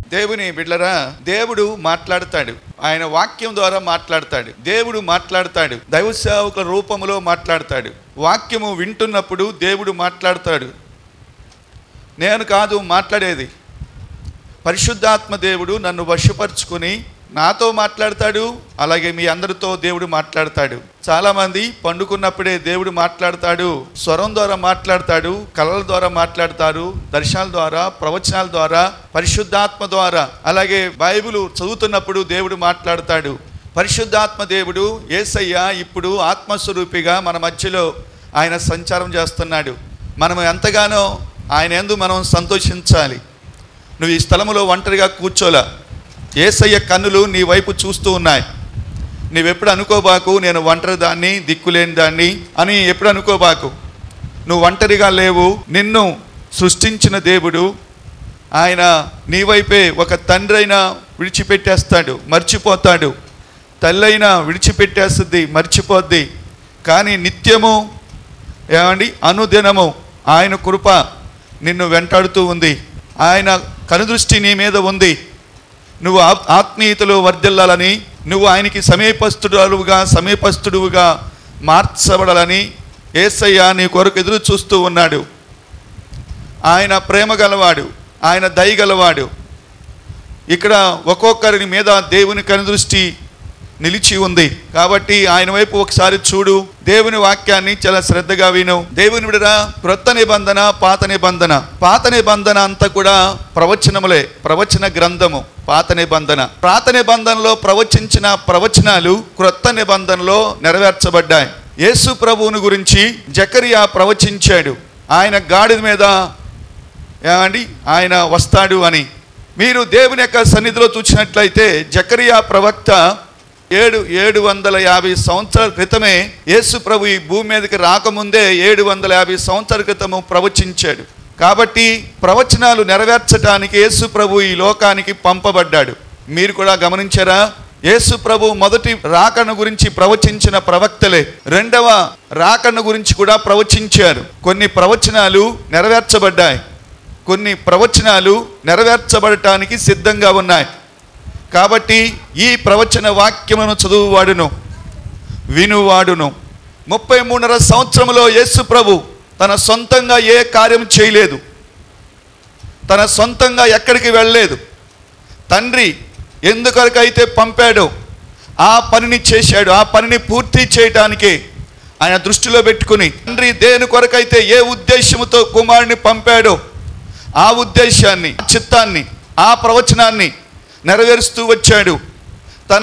దేవుని బిడ్డరా దేవుడు మాట్లాడతాడు ఆయన వాక్యం ద్వారా మాట్లాడతాడు దేవుడు మాట్లాడతాడు దైవ సేవకుల రూపంలో మాట్లాడతాడు వాక్యము వింటున్నప్పుడు దేవుడు మాట్లాడతాడు నేను కాదు మాట్లాడేది పరిశుద్ధాత్మ దేవుడు నన్ను వశపరుచుకుని నాతో మాట్లాడతాడు అలాగే మీ అందరితో దేవుడు మాట్లాడతాడు చాలామంది పండుకున్నప్పుడే దేవుడు మాట్లాడతాడు స్వరం ద్వారా మాట్లాడతాడు కళల ద్వారా మాట్లాడతారు దర్శనాల ద్వారా ప్రవచనాల ద్వారా పరిశుద్ధాత్మ ద్వారా అలాగే బైబిల్ చదువుతున్నప్పుడు దేవుడు మాట్లాడతాడు పరిశుద్ధాత్మ దేవుడు ఏసయ్య ఇప్పుడు ఆత్మస్వరూపిగా మన మధ్యలో ఆయన సంచారం చేస్తున్నాడు మనం ఎంతగానో ఆయన ఎందు మనం సంతోషించాలి నువ్వు ఈ స్థలములో ఒంటరిగా కూర్చోలా ఏసయ్య కన్నులు నీ వైపు చూస్తూ ఉన్నాయి నువ్వెప్పుడు అనుకోబాకు నేను ఒంటరి దాన్ని దిక్కులేని దాన్ని అని ఎప్పుడు అనుకోబాకు నువ్వు ఒంటరిగా లేవు నిన్ను సృష్టించిన దేవుడు ఆయన నీ వైపే ఒక తండ్రి అయినా విడిచిపెట్టేస్తాడు మర్చిపోతాడు తల్లైనా విడిచిపెట్టేస్తుంది మర్చిపోద్ది కానీ నిత్యము ఏమండి అనుదినము ఆయన కృప నిన్ను వెంటాడుతూ ఉంది ఆయన కనుదృష్టి నీ మీద ఉంది నువ్వు ఆప్- ఆత్మీయతలో వర్ధిల్లాలని నువ్వు ఆయనకి సమీపస్తుడుగా సమీపస్తుడుగా మార్చబడాలని ఏసయ్య నీ కొరకు ఎదురు చూస్తూ ఉన్నాడు ఆయన ప్రేమ గలవాడు ఆయన దయ గలవాడు ఇక్కడ ఒక్కొక్కరి మీద దేవుని కనుదృష్టి నిలిచి ఉంది కాబట్టి ఆయన వైపు ఒకసారి చూడు దేవుని వాక్యాన్ని చాలా శ్రద్ధగా విను దేవుని విడరా క్రొత్త నిబంధన పాత నిబంధన పాత నిబంధన అంతా కూడా ప్రవచనములే ప్రవచన గ్రంథము పాత నిబంధన పాత నిబంధనలో ప్రవచించిన ప్రవచనాలు క్రొత్త నిబంధనలో నెరవేర్చబడ్డాయి యేసు ప్రభువుని గురించి జకరియా ప్రవచించాడు ఆయన గాడిద మీద ఏమండి ఆయన వస్తాడు అని మీరు దేవుని యొక్క సన్నిధిలో చూసినట్లయితే జకరియా ప్రవక్త ఏడు ఏడు వందల యాభై సంవత్సరాల క్రితమే యేసు ప్రభు ఈ భూమి మీదకి రాకముందే ఏడు వందల యాభై సంవత్సరాల క్రితము ప్రవచించాడు కాబట్టి ప్రవచనాలు నెరవేర్చడానికి యేసు ప్రభు ఈ లోకానికి పంపబడ్డాడు మీరు కూడా గమనించారా యేసు ప్రభు మొదటి రాకను గురించి ప్రవచించిన ప్రవక్తలే రెండవ రాకను గురించి కూడా ప్రవచించారు కొన్ని ప్రవచనాలు నెరవేర్చబడ్డాయి కొన్ని ప్రవచనాలు నెరవేర్చబడటానికి సిద్ధంగా ఉన్నాయి కాబట్టి ఈ ప్రవచన వాక్యమును చదువువాడును వినువాడును ముప్పై మూడున్నర సంవత్సరంలో యేసు ప్రభు తన సొంతంగా ఏ కార్యం చేయలేదు తన సొంతంగా ఎక్కడికి వెళ్ళలేదు తండ్రి ఎందుకొరకైతే పంపాడో ఆ పనిని చేశాడు ఆ పనిని పూర్తి చేయటానికి ఆయన దృష్టిలో పెట్టుకుని తండ్రి దేని కొరకైతే ఏ ఉద్దేశముతో కుమారుని పంపాడో ఆ ఉద్దేశాన్ని ఆ చిత్తాన్ని ఆ ప్రవచనాన్ని నెరవేరుస్తూ వచ్చాడు తన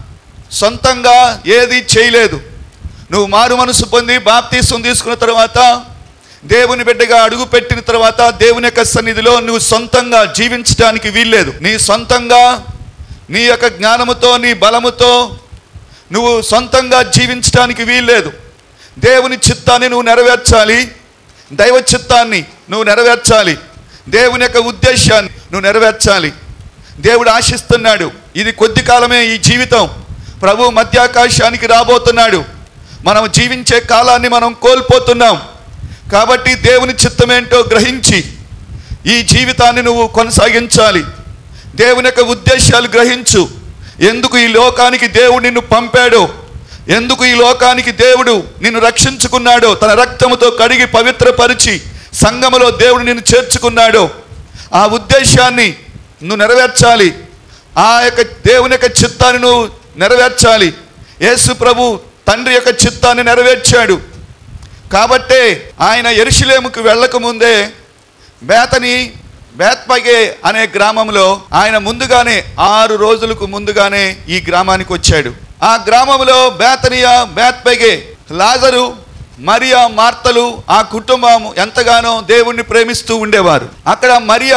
సొంతంగా ఏది చేయలేదు నువ్వు మారు మనసు పొంది బాప్తీసం తీసుకున్న తర్వాత దేవుని బిడ్డగా అడుగు పెట్టిన తర్వాత దేవుని యొక్క సన్నిధిలో నువ్వు సొంతంగా జీవించడానికి వీల్లేదు నీ సొంతంగా నీ యొక్క జ్ఞానముతో నీ బలముతో నువ్వు సొంతంగా జీవించడానికి వీల్లేదు దేవుని చిత్తాన్ని నువ్వు నెరవేర్చాలి దైవ చిత్తాన్ని నువ్వు నెరవేర్చాలి దేవుని యొక్క ఉద్దేశాన్ని నువ్వు నెరవేర్చాలి దేవుడు ఆశిస్తున్నాడు ఇది కొద్ది కాలమే ఈ జీవితం ప్రభు మధ్యాకాశానికి రాబోతున్నాడు మనం జీవించే కాలాన్ని మనం కోల్పోతున్నాం కాబట్టి దేవుని చిత్తమేంటో గ్రహించి ఈ జీవితాన్ని నువ్వు కొనసాగించాలి దేవుని యొక్క ఉద్దేశాలు గ్రహించు ఎందుకు ఈ లోకానికి దేవుడు నిన్ను పంపాడో ఎందుకు ఈ లోకానికి దేవుడు నిన్ను రక్షించుకున్నాడో తన రక్తముతో కడిగి పవిత్రపరిచి సంఘములో దేవుడు నిన్ను చేర్చుకున్నాడో ఆ ఉద్దేశాన్ని నువ్వు నెరవేర్చాలి ఆ యొక్క దేవుని యొక్క చిత్తాన్ని నువ్వు నెరవేర్చాలి యేసు ప్రభు తండ్రి యొక్క చిత్తాన్ని నెరవేర్చాడు కాబట్టే ఆయన ఎరుషులేముకు వెళ్ళకముందే బేతని బేత్పగే అనే గ్రామంలో ఆయన ముందుగానే ఆరు రోజులకు ముందుగానే ఈ గ్రామానికి వచ్చాడు ఆ గ్రామంలో బేతనియా బేత్పగే లాజరు మరియా మార్తలు ఆ కుటుంబం ఎంతగానో దేవుణ్ణి ప్రేమిస్తూ ఉండేవారు అక్కడ మరియా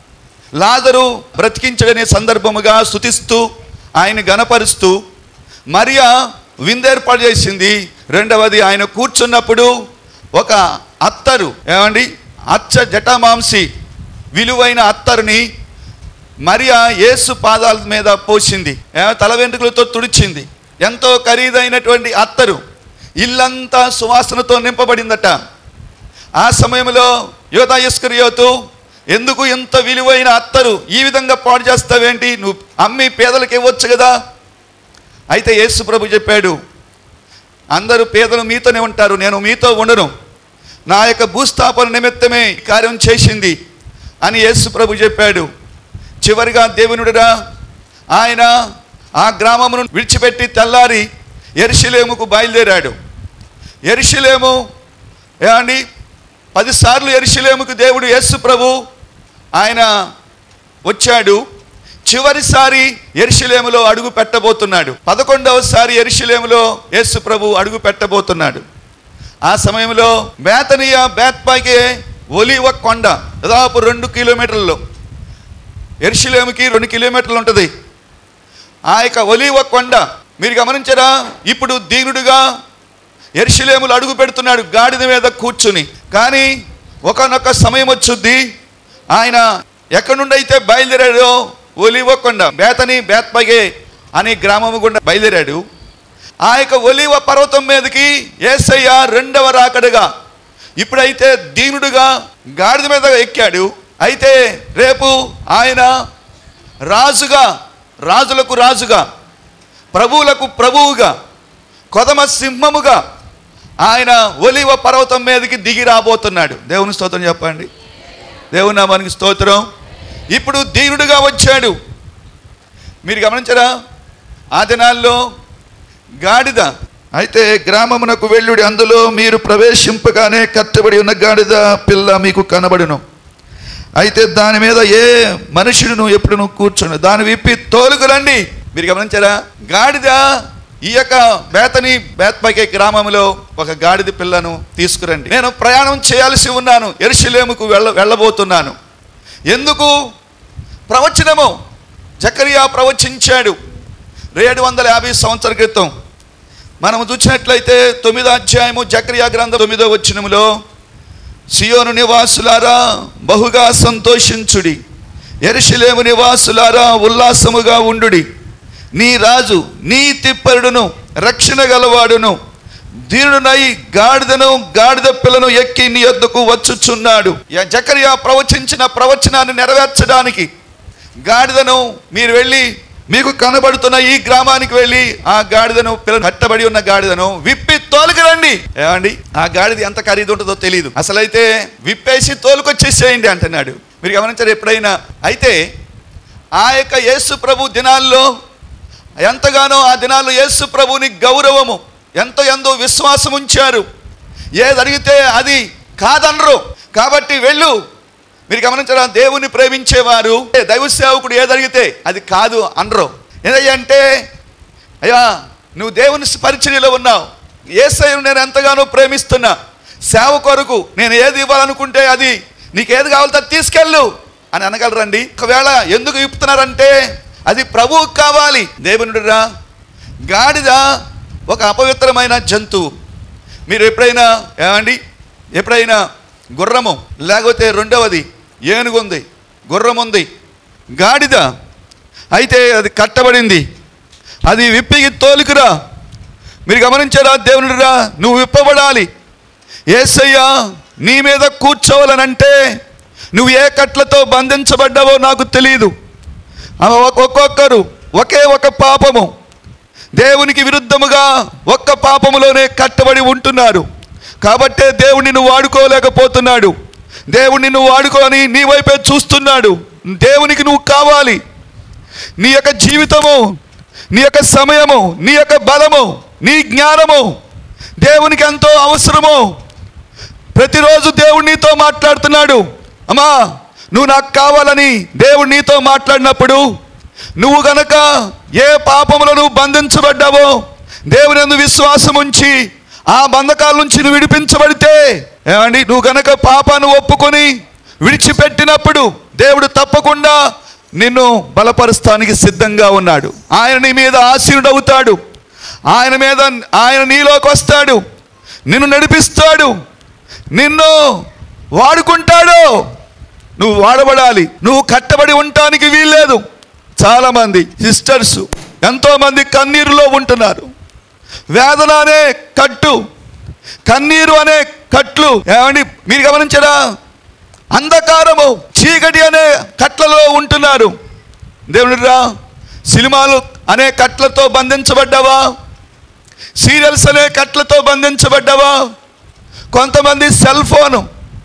లాజరు బ్రతికించడనే సందర్భముగా స్థుతిస్తూ ఆయన గనపరుస్తూ మరియా విందేర్పాటు చేసింది రెండవది ఆయన కూర్చున్నప్పుడు ఒక అత్తరు ఏమండి అచ్చ జటామాంసి విలువైన అత్తరుని మరియా యేసు పాదాల మీద పోసింది ఏ, తల వెంట్రుకలతో తుడిచింది ఎంతో ఖరీదైనటువంటి అత్తరు ఇల్లంతా సువాసనతో నింపబడిందట ఆ సమయంలో యోధా ఇస్కరియోతు ఎందుకు ఇంత విలువైన అత్తరు ఈ విధంగా పాడు చేస్తావేంటి నువ్వు అమ్మి పేదలకు ఇవ్వచ్చు కదా అయితే యేసు ప్రభు చెప్పాడు అందరూ పేదలు మీతోనే ఉంటారు నేను మీతో ఉండను నా యొక్క భూస్థాపన నిమిత్తమే ఈ కార్యం చేసింది అని యేసు ప్రభు చెప్పాడు చివరిగా దేవునుడిరా ఆయన ఆ గ్రామమును విడిచిపెట్టి తెల్లారి ఎరుషులేముకు బయలుదేరాడు ఎరుషులేము ఏమండి పదిసార్లు ఎరుషులేముకు దేవుడు యేసు ప్రభు ఆయన వచ్చాడు చివరిసారి ఎరుషులేములో అడుగు పెట్టబోతున్నాడు పదకొండవసారి ఎరుషులేములో యేసు ప్రభు అడుగు పెట్టబోతున్నాడు ఆ సమయంలో బేతనీయ బేత్పాకే ఒలివ కొండ దాదాపు రెండు కిలోమీటర్లు ఎరుషులేముకి రెండు కిలోమీటర్లు ఉంటుంది ఆ యొక్క ఒలివ కొండ మీరు గమనించరా ఇప్పుడు దీనుడుగా ఎరుషులేములు అడుగు పెడుతున్నాడు గాడిద మీద కూర్చుని కానీ ఒకనొక సమయం వచ్చుద్ది ఆయన ఎక్కడి నుండి అయితే బయలుదేరాడో ఒలివ కొండ బేతని బేత్పగే అనే గ్రామము గుండా బయలుదేరాడు ఆ యొక్క ఒలివ పర్వతం మీదకి ఏసయ్య రెండవ రాకడగా ఇప్పుడైతే దీనుడుగా గాడిద మీద ఎక్కాడు అయితే రేపు ఆయన రాజుగా రాజులకు రాజుగా ప్రభువులకు ప్రభువుగా కొదమ సింహముగా ఆయన ఒలివ పర్వతం మీదకి దిగి రాబోతున్నాడు దేవుని స్తోత్రం చెప్పండి దేవుని నామానికి స్తోత్రం ఇప్పుడు దీనుడుగా వచ్చాడు మీరు గమనించరా ఆ దినాల్లో గాడిద అయితే గ్రామమునకు వెళ్ళుడి అందులో మీరు ప్రవేశింపగానే కట్టబడి ఉన్న గాడిద పిల్ల మీకు కనబడును అయితే దాని మీద ఏ మనుషుడును ఎప్పుడును కూర్చొని దాన్ని విప్పి తోలుకురండి మీరు గమనించారా గాడిద ఈ యొక్క బేతని బేత్పకే గ్రామంలో ఒక గాడిద పిల్లను తీసుకురండి నేను ప్రయాణం చేయాల్సి ఉన్నాను ఎరుషులేముకు వెళ్ళ వెళ్ళబోతున్నాను ఎందుకు ప్రవచనము జకరియా ప్రవచించాడు ఏడు వందల యాభై సంవత్సరాల క్రితం మనం చూసినట్లయితే తొమ్మిదో అధ్యాయము జకరియా గ్రంథం తొమ్మిదో వచ్చినములో సియోను నివాసులారా బహుగా సంతోషించుడి ఎరుషులేము నివాసులారా ఉల్లాసముగా ఉండుడి నీ రాజు నీ తిప్పరుడును రక్షణ గలవాడును దీనునై గాడిదను గాడిద పిల్లను ఎక్కి నీ యొద్దకు వచ్చుచున్నాడు యా జకరియా ప్రవచించిన ప్రవచనాన్ని నెరవేర్చడానికి గాడిదను మీరు వెళ్ళి మీకు కనబడుతున్న ఈ గ్రామానికి వెళ్ళి ఆ గాడిదను పిల్ల కట్టబడి ఉన్న గాడిదను విప్పి తోలుకురండి ఏమండి ఆ గాడిద ఎంత ఖరీదు ఉంటుందో తెలియదు అసలైతే విప్పేసి తోలుకొచ్చేసేయండి అంటున్నాడు మీరు గమనించారు ఎప్పుడైనా అయితే ఆ యొక్క యేసు ప్రభు దినాల్లో ఎంతగానో ఆ దినాల్లో యేసు ప్రభుని గౌరవము ఎంతో ఎంతో విశ్వాసం ఉంచారు ఏది అడిగితే అది కాదనరు కాబట్టి వెళ్ళు మీరు గమనించారా దేవుని ప్రేమించేవారు దైవ సేవకుడు ఏది అడిగితే అది కాదు అనరు ఏదంటే అయ్యా నువ్వు దేవుని పరిచర్యలో ఉన్నావు ఏసయ్యను నేను ఎంతగానో ప్రేమిస్తున్నా సేవ కొరకు నేను ఏది ఇవ్వాలనుకుంటే అది నీకు ఏది కావాలో అది తీసుకెళ్ళు అని అనగలరండి ఒకవేళ ఎందుకు ఇప్పుతున్నారంటే అది ప్రభువుకు కావాలి దేవునుడురా గాడిద ఒక అపవిత్రమైన జంతువు మీరు ఎప్పుడైనా ఏమండి ఎప్పుడైనా గుర్రము లేకపోతే రెండవది ఏనుగు ఉంది గుర్రం ఉంది గాడిద అయితే అది కట్టబడింది అది విప్పికి తోలుకురా మీరు గమనించారా దేవునుడురా నువ్వు విప్పబడాలి ఏసయ్యా నీ మీద కూర్చోవాలనంటే నువ్వు ఏ కట్లతో బంధించబడ్డావో నాకు తెలియదు ఆ ఒక్- ఒక్కొక్కరు ఒకే ఒక పాపము దేవునికి విరుద్ధముగా ఒక్క పాపములోనే కట్టబడి ఉంటున్నారు కాబట్టే దేవుడు నిన్ను వాడుకోలేకపోతున్నాడు దేవుడు నిన్ను వాడుకొని నీ వైపే చూస్తున్నాడు దేవునికి నువ్వు కావాలి నీ యొక్క జీవితము నీ యొక్క సమయము నీ యొక్క బలము నీ జ్ఞానము దేవునికి ఎంతో అవసరము ప్రతిరోజు దేవుడు నీతో మాట్లాడుతున్నాడు అమ్మా నువ్వు నాకు కావాలని దేవుడు నీతో మాట్లాడినప్పుడు నువ్వు గనక ఏ పాపములో నువ్వు బంధించబడ్డావో దేవుని యందు విశ్వాసం ఉంచి ఆ బంధకాల నుంచి నువ్వు విడిపించబడితే ఏమండి నువ్వు గనక పాపాన్ని ఒప్పుకొని విడిచిపెట్టినప్పుడు దేవుడు తప్పకుండా నిన్ను బలపరుస్తానికి సిద్ధంగా ఉన్నాడు ఆయన నీ మీద ఆశీనుడవుతాడు ఆయన మీద ఆయన నీలోకి వస్తాడు నిన్ను నడిపిస్తాడు నిన్ను వాడుకుంటాడు నువ్వు వాడబడాలి నువ్వు కట్టబడి ఉండటానికి వీల్లేదు చాలామంది సిస్టర్స్ ఎంతోమంది కన్నీరులో ఉంటున్నారు వేదన అనే కట్టు కన్నీరు అనే కట్లు ఏమండి మీరు గమనించరా అంధకారము చీకటి అనే కట్లలో ఉంటున్నారు దేవునిరా సినిమాలు అనే కట్లతో బంధించబడ్డావా సీరియల్స్ అనే కట్లతో బంధించబడ్డావా కొంతమంది సెల్ ఫోను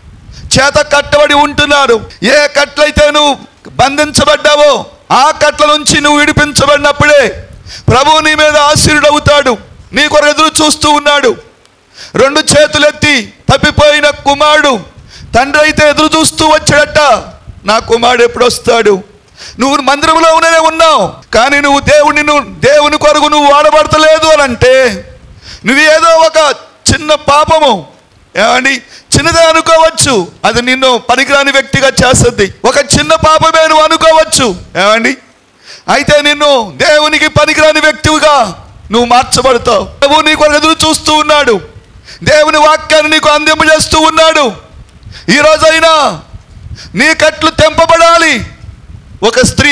చేత కట్టబడి ఉంటున్నారు ఏ కట్లయితే నువ్వు బంధించబడ్డావో ఆ కట్ల నుంచి నువ్వు విడిపించబడినప్పుడే ప్రభువు నీ మీద ఆశీర్డవుతాడు నీ కొరకు ఎదురు చూస్తూ ఉన్నాడు రెండు చేతులెత్తి తప్పిపోయిన కుమారుడు తండ్రి అయితే ఎదురు చూస్తూ వచ్చాడట నా కుమారుడు ఎప్పుడు వస్తాడు నువ్వు మందిరంలోనే ఉన్నావు కానీ నువ్వు దేవుని నువ్వు దేవుని కొరకు నువ్వు వాడబడతలేదు అని అంటే నువ్వు ఏదో ఒక చిన్న పాపము ఏమండి చిన్నదే అనుకోవచ్చు అది నిన్ను పనికిరాని వ్యక్తిగా చేస్తుంది ఒక చిన్న పాపమే నువ్వు అనుకోవచ్చు ఏమండి అయితే నిన్ను దేవునికి పనికిరాని వ్యక్తిగా నువ్వు మార్చబడతావు ప్రభు నీ కొరకు ఎదురు చూస్తూ ఉన్నాడు దేవుని వాక్యాన్ని నీకు అందింపజేస్తూ ఉన్నాడు ఈ రోజైనా నీ కట్లు తెంపబడాలి ఒక స్త్రీ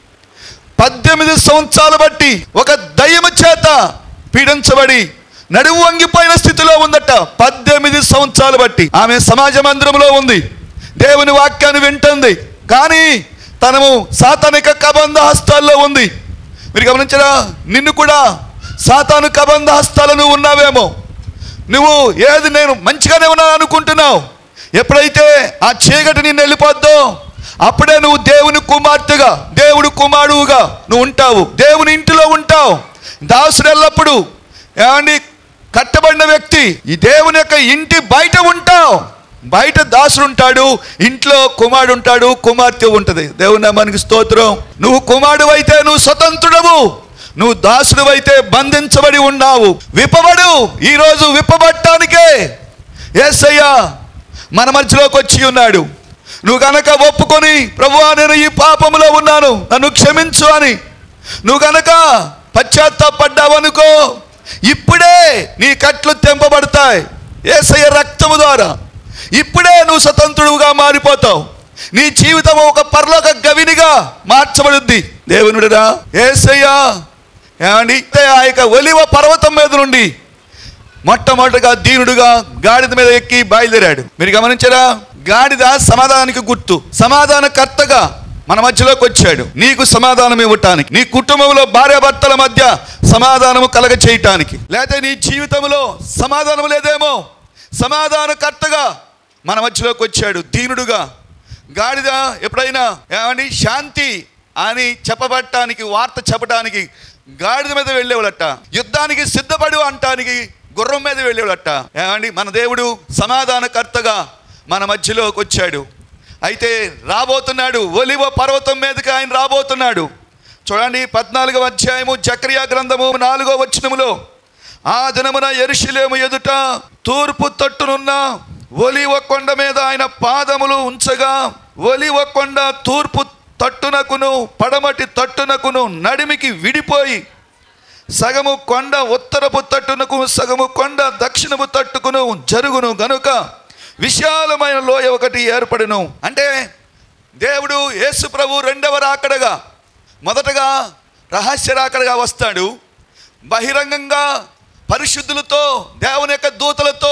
పద్దెనిమిది సంవత్సరాలు బట్టి ఒక దయ్యము చేత పీడించబడి నడుము వంగిపోయిన స్థితిలో ఉందట పద్దెనిమిది సంవత్సరాలు బట్టి ఆమె సమాజ మందిరంలో ఉంది దేవుని వాక్యాన్ని వింటుంది కానీ తనము సాతానిక కబంధ హస్తాల్లో ఉంది మీరు గమనించరా నిన్ను కూడా సాతాను కబంధ హస్తాలను ఉన్నావేమో నువ్వు ఏది నేను మంచిగానే ఉన్నాను అనుకుంటున్నావు ఎప్పుడైతే ఆ చీకటి నిన్ను వెళ్ళిపోద్దో అప్పుడే నువ్వు దేవుని కుమార్తెగా దేవుడు కుమారుడుగా నువ్వు ఉంటావు దేవుని ఇంటిలో ఉంటావు దాసుడు ఎల్లప్పుడు ఏమండి కట్టబడిన వ్యక్తి ఈ దేవుని యొక్క ఇంటి బయట ఉంటావు బయట దాసుడు ఉంటాడు ఇంట్లో కుమారుడు ఉంటాడు కుమార్తె ఉంటుంది దేవుని నామానికి స్తోత్రం నువ్వు కుమారుడు అయితే నువ్వు స్వతంత్రుడవు నువ్వు దాసుడు అయితే బంధించబడి ఉన్నావు విప్పబడు ఈరోజు విప్పబట్టానికే ఏసయ్యా మన మధ్యలోకి వచ్చి ఉన్నాడు నువ్వు కనుక ఒప్పుకొని ప్రభువా నేను ఈ పాపములో ఉన్నాను నన్ను క్షమించు అని నువ్వు కనుక పశ్చాత్తాపడ్డావనుకో ఇప్పుడే నీ కట్లు తెంపబడతాయి ఏసయ్య రక్తము ద్వారా ఇప్పుడే నువ్వు స్వతంత్రుడుగా మారిపోతావు నీ జీవితం ఒక పరలోక గవినిగా మార్చబడుద్ది దేవునుడిరా ఏసయ్యా ఏమండి ఆ యొక్క ఒలివ పర్వతం మీద నుండి మొట్టమొదటిగా దీనుడుగా గాడిద మీద ఎక్కి బయలుదేరాడు మీరు గమనించారా గాడిద సమాధానానికి గుర్తు సమాధానకర్తగా మన మధ్యలోకి వచ్చాడు నీకు సమాధానం ఇవ్వటానికి నీ కుటుంబంలో భార్యాభర్తల మధ్య సమాధానము కలగ చేయటానికి లేకపోతే నీ జీవితంలో సమాధానం లేదేమో సమాధానకర్తగా మన మధ్యలోకి వచ్చాడు దీనుడుగా గాడిద ఎప్పుడైనా ఏమండి శాంతి అని చెప్పబడటానికి వార్త చెప్పడానికి గాడిద మీద వెళ్ళేవాళ్ళట యుద్ధానికి సిద్ధపడు అంటానికి గుర్రం మీద వెళ్ళేవాళ్ళట ఏమండి మన దేవుడు సమాధానకర్తగా మన మధ్యలోకి వచ్చాడు అయితే రాబోతున్నాడు ఒలివ పర్వతం మీదకి ఆయన రాబోతున్నాడు చూడండి పద్నాలుగవ అధ్యాయము జక్రియా గ్రంథము నాలుగో వచనములో ఆ దినమున ఎరుషులేము ఎదుట తూర్పు తట్టునున్న ఒలివ కొండ మీద ఆయన పాదములు ఉంచగా ఒలివ కొండ తూర్పు తట్టునకును పడమటి తట్టునకును నడిమికి విడిపోయి సగము కొండ ఉత్తరపు తట్టునకు సగము కొండ దక్షిణపు తట్టుకును జరుగును గనుక విశాలమైన లోయ ఒకటి ఏర్పడును అంటే దేవుడు యేసు ప్రభు రెండవ రాకడగా మొదటగా రహస్య రాకడగా వస్తాడు బహిరంగంగా పరిశుద్ధులతో దేవుని యొక్క దూతలతో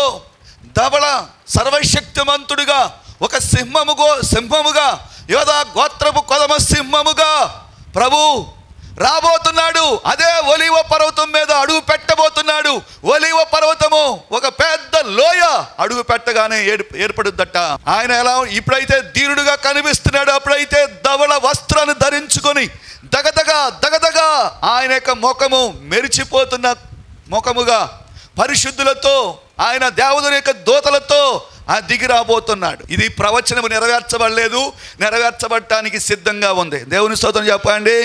ధవళ సర్వశక్తిమంతుడుగా ఒక సింహముగో సింహముగా యోధా గోత్రపు కొదమ సింహముగా ప్రభు రాబోతున్నాడు అదే ఒలివ పర్వతం మీద అడుగు పెట్టబోతున్నాడు ఒలివ పర్వతము ఒక పెద్ద లోయ అడుగు పెట్టగానే ఏర్ప ఏర్పడుద్దట ఆయన ఎలా ఇప్పుడైతే దీనుడుగా కనిపిస్తున్నాడు అప్పుడైతే ధవళ వస్త్రాన్ని ధరించుకొని దగదగ దగదగ ఆయన యొక్క ముఖము మెరిచిపోతున్న ముఖముగా పరిశుద్ధులతో ఆయన దేవదుని యొక్క దూతలతో ఆ దిగి రాబోతున్నాడు ఇది ప్రవచనము నెరవేర్చబడలేదు నెరవేర్చబడటానికి సిద్ధంగా ఉంది దేవుని స్తోత్రం చెప్పండి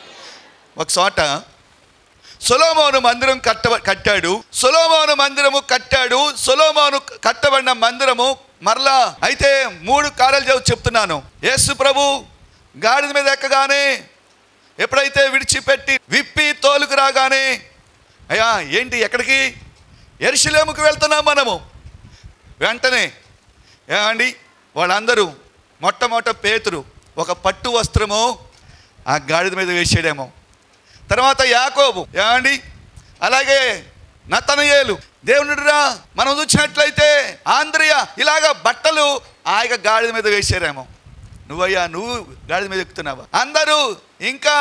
ఒక చోట సొలోమోను మందిరం కట్ట కట్టాడు సొలోమోను మందిరము కట్టాడు సొలోమోను కట్టబడిన మందిరము మరలా అయితే మూడు కార్యాలు చెప్- చెప్తున్నాను యేసు ప్రభు గాడిద మీద ఎక్కగానే ఎప్పుడైతే విడిచిపెట్టి విప్పి తోలుకు రాగానే అయ్యా ఏంటి ఎక్కడికి ఎరుషులేముకు వెళ్తున్నాం మనము వెంటనే ఏమండి వాళ్ళందరూ మొట్టమొదట పేతురు ఒక పట్టు వస్త్రము ఆ గాడిద మీద వేసాడేమో తర్వాత యాకోబు ఏమండి అలాగే నతనయేలు దేవునిరా మనం చూసినట్లయితే ఆంధ్రయ ఇలాగ బట్టలు ఆ యొక్క గాడిద మీద వేసారేమో నువ్వయ్యా నువ్వు గాడిద మీద ఎక్కుతున్నావా అందరూ ఇంకా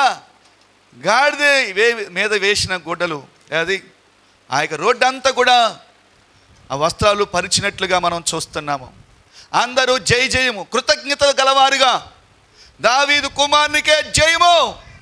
గాడిద వే మీద వేసిన గుడ్డలు అది ఆ యొక్క రోడ్డు అంతా కూడా ఆ వస్త్రాలు పరిచినట్లుగా మనం చూస్తున్నాము అందరూ జై జయము కృతజ్ఞత గలవారుగా దావీదు కుమారునికే జయము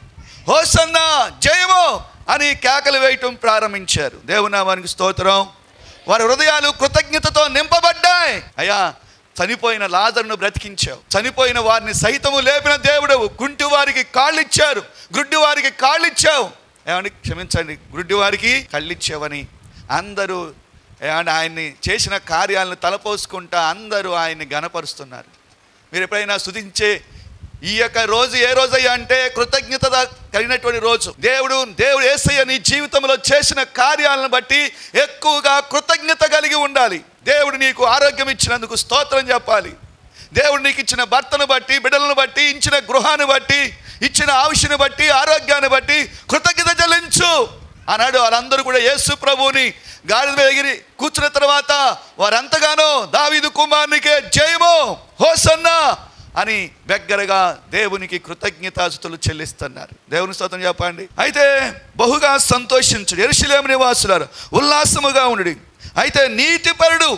హోసన్న జయము అని కేకలు వేయటం ప్రారంభించారు దేవునామానికి స్తోత్రం వారి హృదయాలు కృతజ్ఞతతో నింపబడ్డాయి అయ్యా చనిపోయిన లాజరును బ్రతికించావు చనిపోయిన వారిని సైతము లేపిన దేవుడవు కుంటి వారికి కాళ్ళు ఇచ్చారు గుడ్డి వారికి కాళ్ళు ఇచ్చావు ఏమండి క్షమించండి గుడ్డి వారికి కళ్ళు ఇచ్చావని అందరూ ఏమండి ఆయన్ని చేసిన కార్యాలను తలపోసుకుంటా అందరూ ఆయన్ని గనపరుస్తున్నారు మీరు ఎప్పుడైనా స్తుతించే ఈ యొక్క రోజు ఏ రోజయ్యా అంటే కృతజ్ఞత కలిగినటువంటి రోజు దేవుడు దేవుడు ఏసయ్య నీ జీవితంలో చేసిన కార్యాలను బట్టి ఎక్కువగా కృతజ్ఞత కలిగి ఉండాలి దేవుడు నీకు ఆరోగ్యం ఇచ్చినందుకు స్తోత్రం చెప్పాలి దేవుడు నీకు ఇచ్చిన భర్తను బట్టి బిడ్డలను బట్టి ఇచ్చిన గృహాన్ని బట్టి ఇచ్చిన ఆవిషను బట్టి ఆరోగ్యాన్ని బట్టి కృతజ్ఞత చెల్లించు అన్నాడు వాళ్ళందరూ కూడా యేసు ప్రభువుని గాడిద మీద ఎగిరి కూర్చున్న తర్వాత వారంతగానో దావీదు కుమారునికే జయము హోసన్నా అని దగ్గరగా దేవునికి కృతజ్ఞతాస్తులు చెల్లిస్తున్నారు దేవుని స్తోత్రం చెప్పండి అయితే బహుగా సంతోషించుడు ఎరుశలేము నివాసులారు ఉల్లాసముగా ఉండు అయితే నీతిపరుడు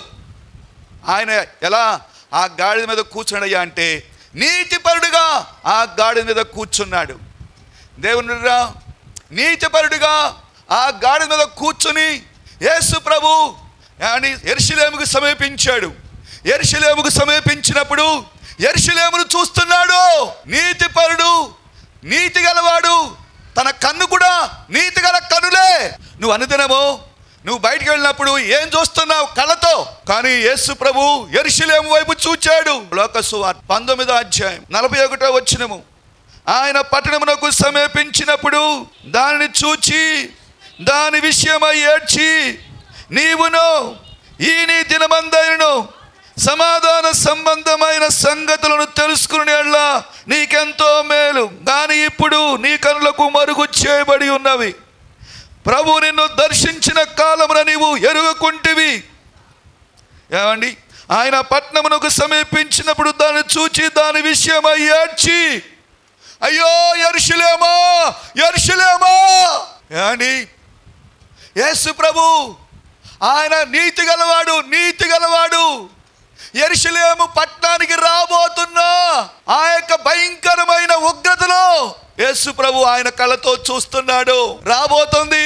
ఆయన ఎలా ఆ గాడిద మీద కూర్చున్నాడయ్యా అంటే నీతిపరుడుగా ఆ గాడిద మీద కూర్చున్నాడు దేవునిరా నీతిపరుడుగా ఆ గాడిద మీద కూర్చుని యేసు ప్రభు అని ఎరుశలేముకు సమీపించాడు ఎరుశలేముకు సమీపించినప్పుడు ఎరుశలేమును చూస్తున్నాడు నీతిపరుడు నీతి గలవాడు తన కన్ను కూడా నీతి గల కనులే నువ్వు అనుదినము నువ్వు బయటికి వెళ్ళినప్పుడు ఏం చూస్తున్నావు కళ్ళతో కానీ యేసు ప్రభు ఎరుశలేము వైపు చూచాడు లోకసువార్ పంతొమ్మిదో అధ్యాయం నలభై ఒకటో వచ్చినము ఆయన పట్టణమునకు సమీపించినప్పుడు దానిని చూచి దాని విషయమై ఏడ్చి నీవును ఈ నీ దినమందైనను సమాధాన సంబంధమైన సంగతులను తెలుసుకునేళ్ళ నీకెంతో మేలు కానీ ఇప్పుడు నీ కనులకు మరుగు చేయబడి ఉన్నవి ప్రభు నిన్ను దర్శించిన కాలమున నీవు ఎరుగుకుంటివి ఏమండి ఆయన పట్నమునకు సమీపించినప్పుడు దాన్ని చూచి దాని విషయమై ఏడ్చి అయ్యో ఎరుషులేమా ఎరుషులేమా ఏమండి యేసు ప్రభు ఆయన నీతి గలవాడు నీతి గలవాడు ఎరుషులేము పట్టణానికి రాబోతున్న ఆ యొక్క భయంకరమైన ఉగ్రతలో యేసు ప్రభు ఆయన కళ్ళతో చూస్తున్నాడు రాబోతుంది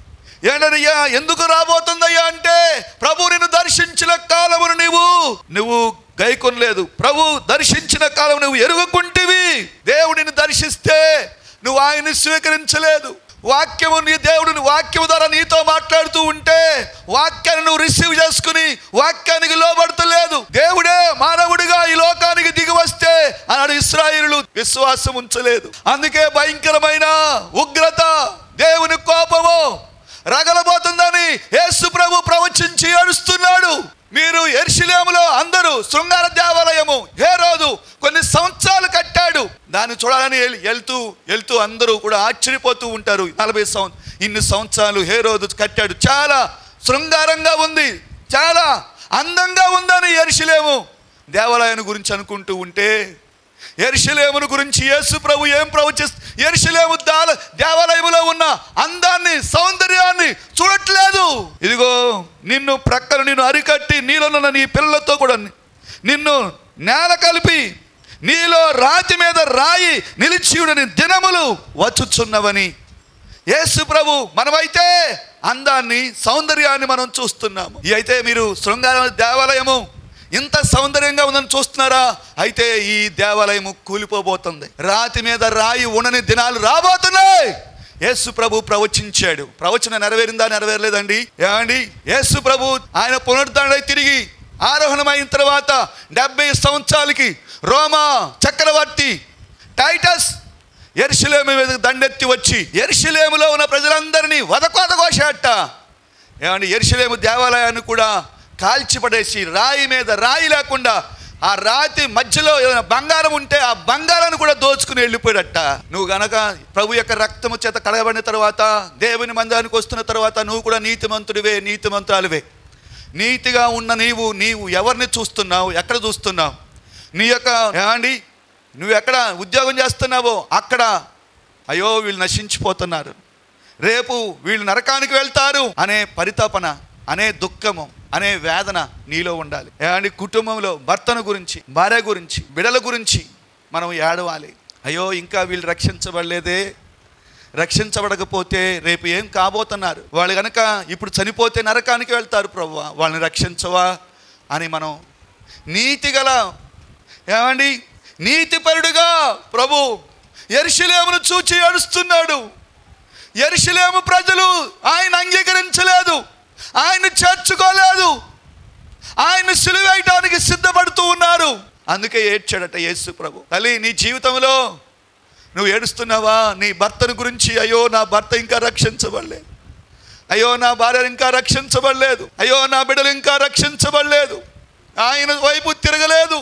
ఏంటయ్యా ఎందుకు రాబోతుందయ్యా అంటే ప్రభు నిన్ను దర్శించిన కాలమును నీవు నువ్వు గైకొనలేదు ప్రభు దర్శించిన కాలం నువ్వు ఎరుగుకుంటివి దేవుడిని దర్శిస్తే నువ్వు ఆయన్ని స్వీకరించలేదు వాక్యము నీ దేవుడిని వాక్యము ద్వారా నీతో మాట్లాడుతూ ఉంటే వాక్యాన్ని నువ్వు రిసీవ్ చేసుకుని వాక్యానికి లోబడతలేదు దేవుడే మానవుడిగా ఈ లోకానికి దిగి వస్తే అన్నాడు ఇస్రాయిలు విశ్వాసం ఉంచలేదు అందుకే భయంకరమైన ఉగ్రత దేవుని కోపము రగలబోతుందని యేసు ప్రభు ప్రవచించి ఏడుస్తున్నాడు మీరు ఎర్షిలేములో అందరూ శృంగార దేవాలయము ఏ రోజు కొన్ని సంవత్సరాలు కట్టాడు దాన్ని చూడాలని వెళ్- వెళ్తూ వెళ్తూ అందరూ కూడా ఆశ్చర్యపోతూ ఉంటారు నలభై సంవ ఇన్ని సంవత్సరాలు హే రోజు కట్టాడు చాలా శృంగారంగా ఉంది చాలా అందంగా ఉందని ఎర్షిలేము దేవాలయాన్ని గురించి అనుకుంటూ ఉంటే ఎరుషలేమును గురించి యేసు ప్రభు ఏం ప్రవచిస్తు ఎరుషలేము దాల దేవాలయములో ఉన్న అందాన్ని సౌందర్యాన్ని చూడట్లేదు ఇదిగో నిన్ను ప్రక్కన నిన్ను అరికట్టి నీలోనున్న నీ పిల్లలతో కూడా నిన్ను నేల కలిపి నీలో రాతి మీద రాయి నిలిచియుడని దినములు వచ్చుచున్నవని యేసు ప్రభు మనమైతే అందాన్ని సౌందర్యాన్ని మనం చూస్తున్నాము ఈ అయితే మీరు శృంగార దేవాలయము ఇంత సౌందర్యంగా ఉందని చూస్తున్నారా అయితే ఈ దేవాలయము కూలిపోబోతుంది రాతి మీద రాయి ఉండని దినాలు రాబోతున్నాయి యేసు ప్రభు ప్రవచించాడు ప్రవచన నెరవేరిందా నెరవేరలేదండి ఏమండి యేసు ప్రభు ఆయన పునరుద్ధరణై తిరిగి ఆరోహణమైన తర్వాత డెబ్బై సంవత్సరాలకి రోమా చక్రవర్తి టైటస్ ఎరుషలేము మీద దండెత్తి వచ్చి ఎరుషలేములో ఉన్న ప్రజలందరినీ వదకోత కోశాట ఏమండి ఎరుషలేము దేవాలయాన్ని కూడా కాల్చిపడేసి రాయి మీద రాయి లేకుండా ఆ రాతి మధ్యలో ఏదైనా బంగారం ఉంటే ఆ బంగారాన్ని కూడా దోచుకుని వెళ్ళిపోయాడట నువ్వు గనక ప్రభు యొక్క రక్తము చేత కడగబడిన తర్వాత దేవుని మందిరానికి వస్తున్న తర్వాత నువ్వు కూడా నీతిమంతుడివే నీతిమంతురాలివే నీతిగా ఉన్న నీవు నీవు ఎవరిని చూస్తున్నావు ఎక్కడ చూస్తున్నావు నీ యొక్క ఏమండి నువ్వు ఎక్కడ ఉద్యోగం చేస్తున్నావో అక్కడ అయ్యో వీళ్ళు నశించిపోతున్నారు రేపు వీళ్ళు నరకానికి వెళ్తారు అనే పరితపన అనే దుఃఖము అనే వేదన నీలో ఉండాలి ఏమండి కుటుంబంలో భర్తను గురించి భార్య గురించి బిడల గురించి మనం ఏడవాలి అయ్యో ఇంకా వీళ్ళు రక్షించబడలేదే రక్షించబడకపోతే రేపు ఏం కాబోతున్నారు వాళ్ళు కనుక ఇప్పుడు చనిపోతే నరకానికి వెళ్తారు ప్రభు వాళ్ళని రక్షించవా అని మనం నీతిగల ఏమండి నీతిపరుడుగా ప్రభు ఎరుషులేమును చూచి ఏడుస్తున్నాడు ఎరుషులేము ప్రజలు ఆయన అంగీకరించలేదు ఆయన చేర్చుకోలేదు ఆయన సిలువేయటానికి సిద్ధపడుతూ ఉన్నారు అందుకే ఏడ్చాడట యేసు ప్రభు తల్లి నీ జీవితంలో నువ్వు ఏడుస్తున్నావా నీ భర్తను గురించి అయ్యో నా భర్త ఇంకా రక్షించబడలేదు అయ్యో నా భార్య ఇంకా రక్షించబడలేదు అయ్యో నా బిడ్డలు ఇంకా రక్షించబడలేదు ఆయన వైపు తిరగలేదు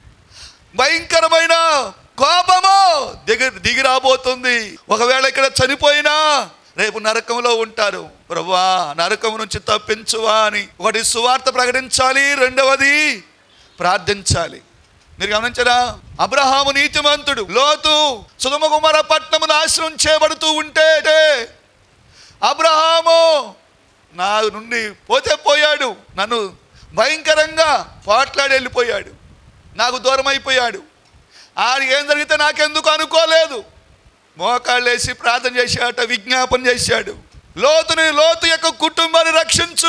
భయంకరమైన కోపము దిగి దిగి రాబోతుంది ఒకవేళ ఇక్కడ చనిపోయినా రేపు నరకంలో ఉంటారు ప్రభువా నరకం నుంచి తప్పించువా అని ఒకటి సువార్త ప్రకటించాలి రెండవది ప్రార్థించాలి మీరు గమనించరా అబ్రహాము నీతిమంతుడు లోతు సుధమ కుమార పట్నము నాశనం చేయబడుతూ ఉంటే అబ్రహాము నా నుండి పోతే పోయాడు నన్ను భయంకరంగా పోట్లాడి వెళ్ళిపోయాడు నాకు దూరం అయిపోయాడు ఆడికి ఏం జరిగితే నాకెందుకు అనుకోలేదు మోకాళ్ళు వేసి ప్రార్థన చేశాట విజ్ఞాపన చేశాడు లోతుని లోతు యొక్క కుటుంబాన్ని రక్షించు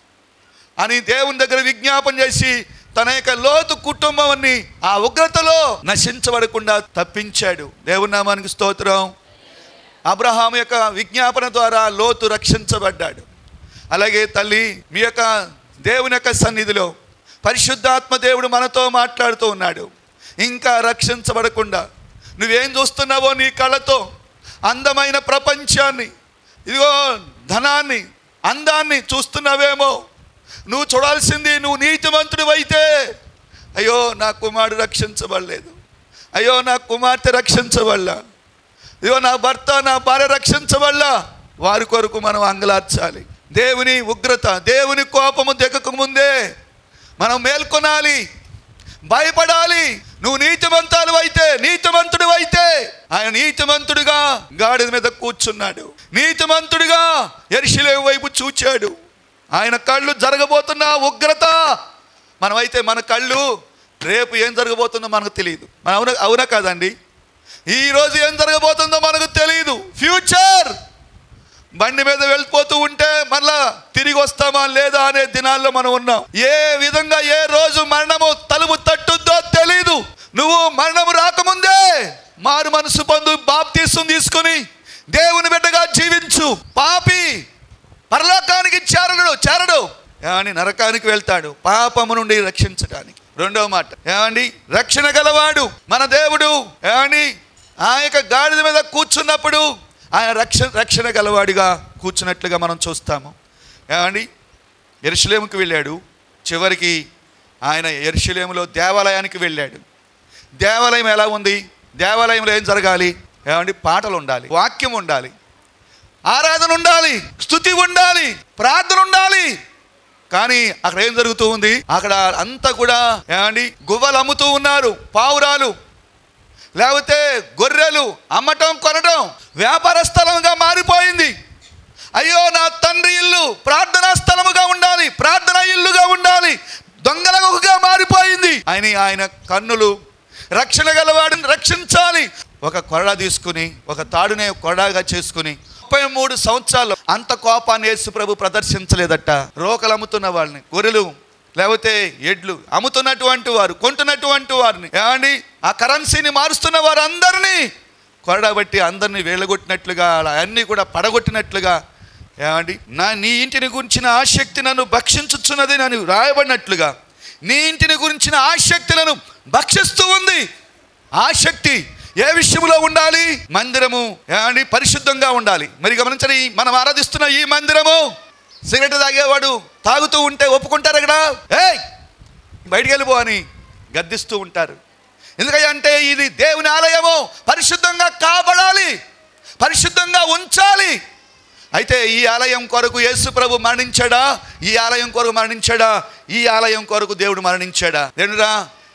అని దేవుని దగ్గర విజ్ఞాపన చేసి తన యొక్క లోతు కుటుంబాన్ని ఆ ఉగ్రతలో నశించబడకుండా తప్పించాడు దేవుని నామానికి స్తోత్రం అబ్రహాం యొక్క విజ్ఞాపన ద్వారా లోతు రక్షించబడ్డాడు అలాగే తల్లి మీ యొక్క దేవుని యొక్క సన్నిధిలో పరిశుద్ధాత్మ దేవుడు మనతో మాట్లాడుతూ ఉన్నాడు ఇంకా రక్షించబడకుండా నువ్వేం చూస్తున్నావో నీ కళ్ళతో అందమైన ప్రపంచాన్ని ఇదిగో ధనాన్ని అందాన్ని చూస్తున్నావేమో నువ్వు చూడాల్సింది నువ్వు నీతిమంతుడు అయితే అయ్యో నా కుమారుడు రక్షించబడలేదు అయ్యో నా కుమార్తె రక్షించబడలా ఇదిగో నా భర్త నా భార్య రక్షించబడలా వారి కొరకు మనం అంగలార్చాలి దేవుని ఉగ్రత దేవుని కోపము దిగక ముందే మనం మేల్కొనాలి భయపడాలి నువ్వు నీతిమంతాలు అయితే నీతిమంతుడు అయితే ఆయన నీతిమంతుడిగా గాడిద మీద కూర్చున్నాడు నీతిమంతుడిగా ఎరిశిలే వైపు చూచాడు ఆయన కళ్ళు జరగబోతున్న ఉగ్రత మనమైతే మన కళ్ళు రేపు ఏం జరగబోతుందో మనకు తెలియదు మన అవునా అవునా కాదండి ఈ రోజు ఏం జరగబోతుందో మనకు తెలియదు ఫ్యూచర్ బండి మీద వెళ్ళిపోతూ ఉంటే మళ్ళా తిరిగి వస్తామా లేదా అనే దినాల్లో మనం ఉన్నాం ఏ విధంగా ఏ రోజు మరణము తలుపు తట్టుద్దో తెలీదు నువ్వు మరణము రాకముందే మారు మనసు పొందు బాప్తీసం తీసుకుని దేవుని బిడ్డగా జీవించు పాపి పరలోకానికి చేరడు చేరడు ఏమని నరకానికి వెళ్తాడు పాపము నుండి రక్షించడానికి రెండవ మాట ఏమండి రక్షణ గలవాడు మన దేవుడు ఏమండి ఆ యొక్క గాడిద మీద కూర్చున్నప్పుడు ఆయన రక్షణ రక్షణ గలవాడిగా కూర్చున్నట్లుగా మనం చూస్తాము ఏమండి ఎరుషలేముకి వెళ్ళాడు చివరికి ఆయన ఎరుషలేములో దేవాలయానికి వెళ్ళాడు దేవాలయం ఎలా ఉంది దేవాలయంలో ఏం జరగాలి ఏమండి పాటలు ఉండాలి వాక్యం ఉండాలి ఆరాధన ఉండాలి స్థుతి ఉండాలి ప్రార్థన ఉండాలి కానీ అక్కడ ఏం జరుగుతూ ఉంది అక్కడ అంతా కూడా ఏమండి గువ్వలు అమ్ముతూ ఉన్నారు పావురాలు లేకపోతే గొర్రెలు అమ్మటం కొనటం వ్యాపార స్థలంగా మారిపోయింది అయ్యో నా తండ్రి ఇల్లు ప్రార్థనా స్థలముగా ఉండాలి ప్రార్థన ఇల్లుగా ఉండాలి దొంగల గుహగా మారిపోయింది ఆయన ఆయన కన్నులు రక్షణ గలవాడిని రక్షించాలి ఒక కొరడా తీసుకుని ఒక తాడునే కొరడాగా చేసుకుని ముప్పై మూడు సంవత్సరాలు అంత కోపాన్ని యేసు ప్రభు ప్రదర్శించలేదట రోకలు అమ్ముతున్న వాళ్ళని గొర్రెలు లేకపోతే ఎడ్లు అమ్ముతున్నటువంటి వారు కొంటున్నటువంటి వారిని ఏమండి ఆ కరెన్సీని మారుస్తున్న వారు అందరినీ కొరడబట్టి అందరినీ వేళ్ళగొట్టినట్లుగా అలా అన్నీ కూడా పడగొట్టినట్లుగా ఏమండి నా నీ ఇంటిని గురించిన ఆసక్తి నన్ను భక్షించుచున్నది నన్ను రాయబడినట్లుగా నీ ఇంటిని గురించిన ఆసక్తులను భక్షిస్తూ ఉంది ఆసక్తి ఏ విషయంలో ఉండాలి మందిరము ఏమండి పరిశుద్ధంగా ఉండాలి మరి గమనించండి మనం ఆరాధిస్తున్న ఈ మందిరము సిగరెట్ తాగేవాడు తాగుతూ ఉంటే ఒప్పుకుంటారు ఇక్కడ ఏయ్ బయటికి వెళ్ళిపో అని గద్దిస్తూ ఉంటారు ఎందుకంటే ఇది దేవుని ఆలయము పరిశుద్ధంగా కాపాడాలి పరిశుద్ధంగా ఉంచాలి అయితే ఈ ఆలయం కొరకు యేసు ప్రభు మరణించాడా ఈ ఆలయం కొరకు మరణించాడా ఈ ఆలయం కొరకు దేవుడు మరణించాడా దేవుడురా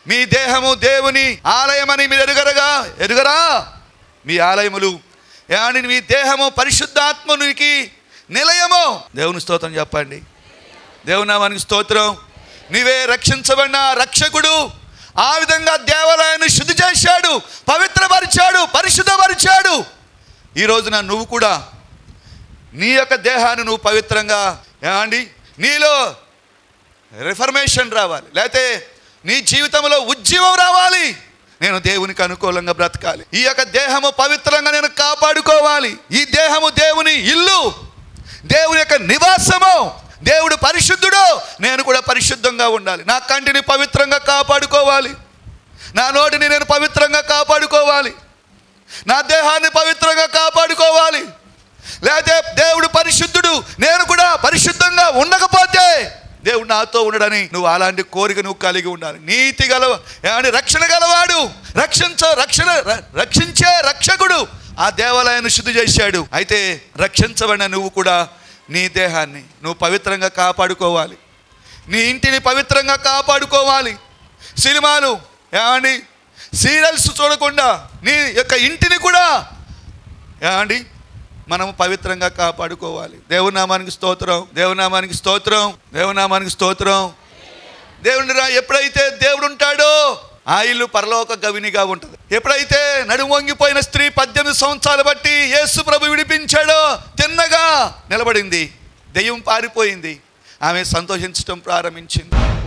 మీ దేహము దేవుని ఆలయమని మీరు ఎరుగరగా ఎరుగరా మీ ఆలయములు ఏమని మీ దేహము పరిశుద్ధాత్మనికి నిలయము దేవుని స్తోత్రం చెప్పండి దేవుని నామానికి స్తోత్రం నీవే రక్షించబడిన రక్షకుడు ఆ విధంగా దేవాలయాన్ని శుద్ధి చేశాడు పవిత్రపరిచాడు పరిశుద్ధపరిచాడు ఈ రోజున నువ్వు కూడా నీ యొక్క దేహాన్ని నువ్వు పవిత్రంగా ఏమండి నీలో రిఫర్మేషన్ రావాలి లేకపోతే నీ జీవితంలో ఉజ్జీవం రావాలి నేను దేవునికి అనుకూలంగా బ్రతకాలి ఈ యొక్క దేహము పవిత్రంగా నేను కాపాడుకోవాలి ఈ దేహము దేవుని ఇల్లు దేవుని యొక్క నివాసము దేవుడు పరిశుద్ధుడు నేను కూడా పరిశుద్ధంగా ఉండాలి నా కంటిని పవిత్రంగా కాపాడుకోవాలి నా నోటిని నేను పవిత్రంగా కాపాడుకోవాలి నా దేహాన్ని పవిత్రంగా కాపాడుకోవాలి లేకపోతే దేవుడు పరిశుద్ధుడు నేను కూడా పరిశుద్ధంగా ఉండకపోతే దేవుడు నాతో ఉండడని నువ్వు అలాంటి కోరిక నువ్వు కలిగి ఉండాలి నీతి గలవ ఏమని రక్షణ గలవాడు రక్షించ రక్షణ ర- రక్షించే రక్షకుడు ఆ దేవాలయాన్ని శుద్ధి చేశాడు అయితే రక్షించబడిన నువ్వు కూడా నీ దేహాన్ని నువ్వు పవిత్రంగా కాపాడుకోవాలి నీ ఇంటిని పవిత్రంగా కాపాడుకోవాలి సినిమాలు ఏమండి సీరియల్స్ చూడకుండా నీ యొక్క ఇంటిని కూడా ఏమండి మనం పవిత్రంగా కాపాడుకోవాలి దేవునామానికి స్తోత్రం దేవునామానికి స్తోత్రం దేవునామానికి స్తోత్రం దేవుని రా ఎప్పుడైతే దేవుడు ఉంటాడో ఆ ఇల్లు పరలోక గవినిగా ఉంటుంది ఎప్పుడైతే నడుము వంగిపోయిన స్త్రీ పద్దెనిమిది సంవత్సరాలు బట్టి యేసు ప్రభు విడిపించాడో తిన్నగా నిలబడింది దెయ్యం పారిపోయింది ఆమె సంతోషించడం ప్రారంభించింది